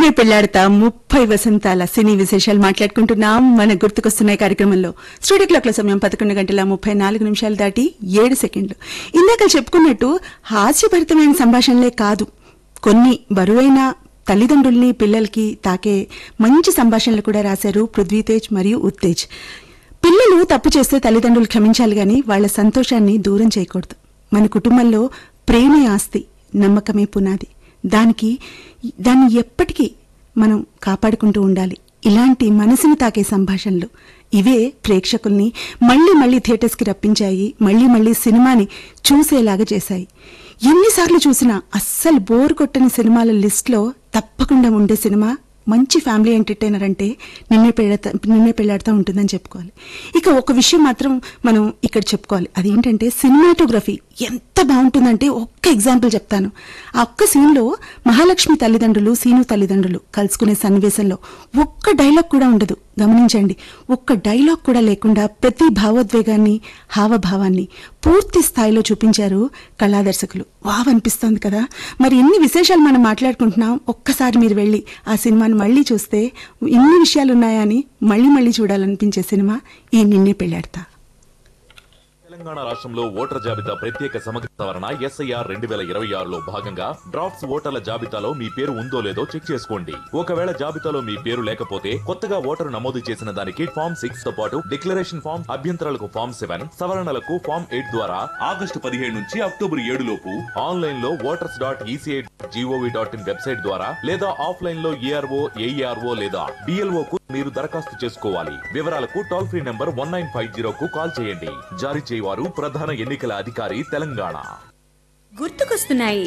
నిన్నే పెళ్లాడతా ముప్పై వసంతాల సినీ విశేషాలు మాట్లాడుకుంటున్నాం మన గుర్తుకొస్తున్నాయి కార్యక్రమంలో స్టూడియో క్లాక్ల సమయం పదకొండు గంటల ముప్పై నాలుగు నిమిషాలు దాటి ఏడు సెకండ్లు ఇందాక చెప్పుకున్నట్టు హాస్యభరితమైన సంభాషణలే కాదు కొన్ని బరువైన తల్లిదండ్రుల్ని పిల్లలకి తాకే మంచి సంభాషణలు కూడా రాశారు పృథ్వీతేజ్ మరియు ఉత్తేజ్ పిల్లలు తప్పు చేస్తే తల్లిదండ్రులు క్షమించాలి గాని వాళ్ళ సంతోషాన్ని దూరం చేయకూడదు మన కుటుంబంలో ప్రేమే ఆస్తి నమ్మకమే పునాది దానికి దాన్ని ఎప్పటికీ మనం కాపాడుకుంటూ ఉండాలి ఇలాంటి మనసుని తాకే సంభాషణలు ఇవే ప్రేక్షకుల్ని మళ్ళీ మళ్ళీ థియేటర్స్కి రప్పించాయి మళ్ళీ మళ్ళీ సినిమాని చూసేలాగా చేశాయి ఎన్నిసార్లు చూసినా అస్సలు బోర్ కొట్టని సినిమాల లిస్ట్లో తప్పకుండా ఉండే సినిమా మంచి ఫ్యామిలీ ఎంటర్టైనర్ అంటే నిన్నే పెళ్ళత నిన్నే పెళ్ళాడుతూ ఉంటుందని చెప్పుకోవాలి ఇక ఒక విషయం మాత్రం మనం ఇక్కడ చెప్పుకోవాలి అదేంటంటే సినిమాటోగ్రఫీ ఎంత బాగుంటుందంటే ఒక్క ఎగ్జాంపుల్ చెప్తాను ఆ ఒక్క సీన్లో మహాలక్ష్మి తల్లిదండ్రులు సీను తల్లిదండ్రులు కలుసుకునే సన్నివేశంలో ఒక్క డైలాగ్ కూడా ఉండదు గమనించండి ఒక్క డైలాగ్ కూడా లేకుండా ప్రతి భావోద్వేగాన్ని హావభావాన్ని పూర్తి స్థాయిలో చూపించారు కళాదర్శకులు వావ్ అనిపిస్తోంది కదా మరి ఎన్ని విశేషాలు మనం మాట్లాడుకుంటున్నాం ఒక్కసారి మీరు వెళ్ళి ఆ సినిమాని మళ్ళీ చూస్తే ఇన్ని విషయాలు ఉన్నాయా అని మళ్ళీ మళ్ళీ చూడాలనిపించే సినిమా ఈ నిన్నే పెళ్ళాడతా తెలంగాణ రాష్ట్రంలో ఓటర్ జాబితా ప్రత్యేక సమగ్ర సవరణ ఎస్ఐఆర్ రెండు వేల ఇరవై ఆరులో భాగంగా డ్రాఫ్ట్స్ ఓటర్ల జాబితాలో మీ పేరు ఉందో లేదో చెక్ చేసుకోండి ఒకవేళ జాబితాలో మీ పేరు లేకపోతే కొత్తగా ఓటరు నమోదు చేసిన దానికి ఫామ్ సిక్స్ తో పాటు డిక్లరేషన్ ఫామ్ అభ్యంతరాలకు ఫామ్ సెవెన్ సవరణలకు ఫామ్ ఎయిట్ ద్వారా ఆగస్టు పదిహేడు నుంచి అక్టోబర్ ఏడు లోపు ఆన్లైన్ లో voters dot ECI GOV dot in website ద్వారా లేదా ఆఫ్లైన్ లో ఏఆర్ఓ ఏఈఆర్ఓ లేదా డిఎల్ఓ కు మీరు దరఖాస్తు చేసుకోవాలి వివరాలకు toll free number one nine five zero కు కాల్ చేయండి జారీ చేయవారు ప్రధాన ఎన్నికల అధికారి తెలంగాణ గుర్తుకొస్తున్నాయి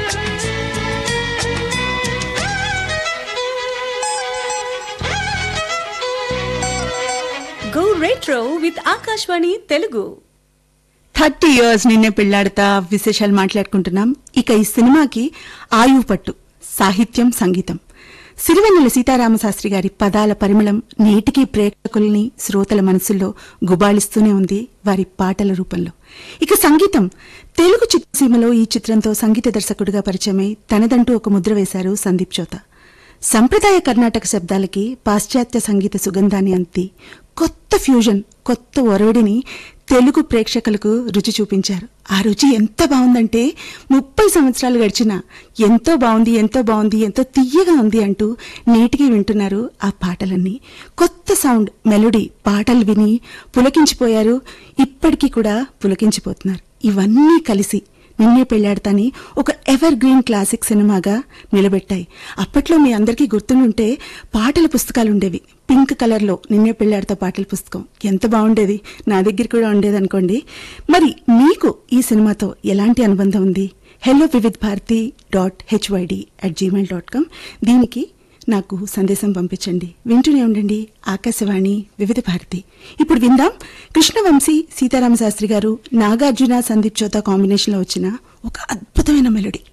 go retro with Akashvani Telugu thirty years Ninne Pelladatha విశేషాలు మాట్లాడుకుంటున్నాం ఇక ఈ సినిమాకి ఆయువు పట్టు సాహిత్యం సంగీతం సిరివెన్నెల సీతారామ శాస్త్రి గారి పదాల పరిమళం నేటికీ ప్రేక్షకుల్ని శ్రోతల మనసుల్లో గుబాళిస్తూనే ఉంది వారి పాటల రూపంలో ఇక సంగీతం తెలుగు చిత్రసీమలో ఈ చిత్రంతో సంగీత దర్శకుడిగా పరిచయమై తనదంటూ ఒక ముద్ర వేశారు సందీప్ చోత సంప్రదాయ కర్ణాటక శబ్దాలకి పాశ్చాత్య సంగీత సుగంధాన్ని అంతి కొత్త ఫ్యూజన్ కొత్త ఒరవడిని తెలుగు ప్రేక్షకులకు రుచి చూపించారు ఆ రుచి ఎంత బాగుందంటే ముప్పై సంవత్సరాలు గడిచినా ఎంతో బాగుంది ఎంతో బాగుంది ఎంతో తీయగా ఉంది అంటూ నేటికి వింటున్నారు ఆ పాటలన్నీ కొత్త సౌండ్ మెలోడీ పాటలు విని పులకించిపోయారు ఇప్పటికీ కూడా పులకించిపోతున్నారు ఇవన్నీ కలిసి నిన్నే పెళ్లాడతాని ఒక ఎవర్ గ్రీన్ క్లాసిక్ సినిమాగా నిలబెట్టాయి అప్పట్లో మీ అందరికీ గుర్తుండుంటే పాటల పుస్తకాలు ఉండేవి పింక్ కలర్లో నిన్నే పెళ్లాడతా పాటల పుస్తకం ఎంత బాగుండేది నా దగ్గర కూడా ఉండేది అనుకోండి మరి మీకు ఈ సినిమాతో ఎలాంటి అనుబంధం ఉంది hello Vividh Bharati dot HYD at Gmail dot com దీనికి నాకు సందేశం పంపించండి వింటూనే ఉండండి ఆకాశవాణి వివిధ భారతి ఇప్పుడు విందాం కృష్ణవంశీ సీతారామ శాస్త్రి గారు నాగార్జున సందీప్ చోతా కాంబినేషన్లో వచ్చిన ఒక అద్భుతమైన మెలోడీ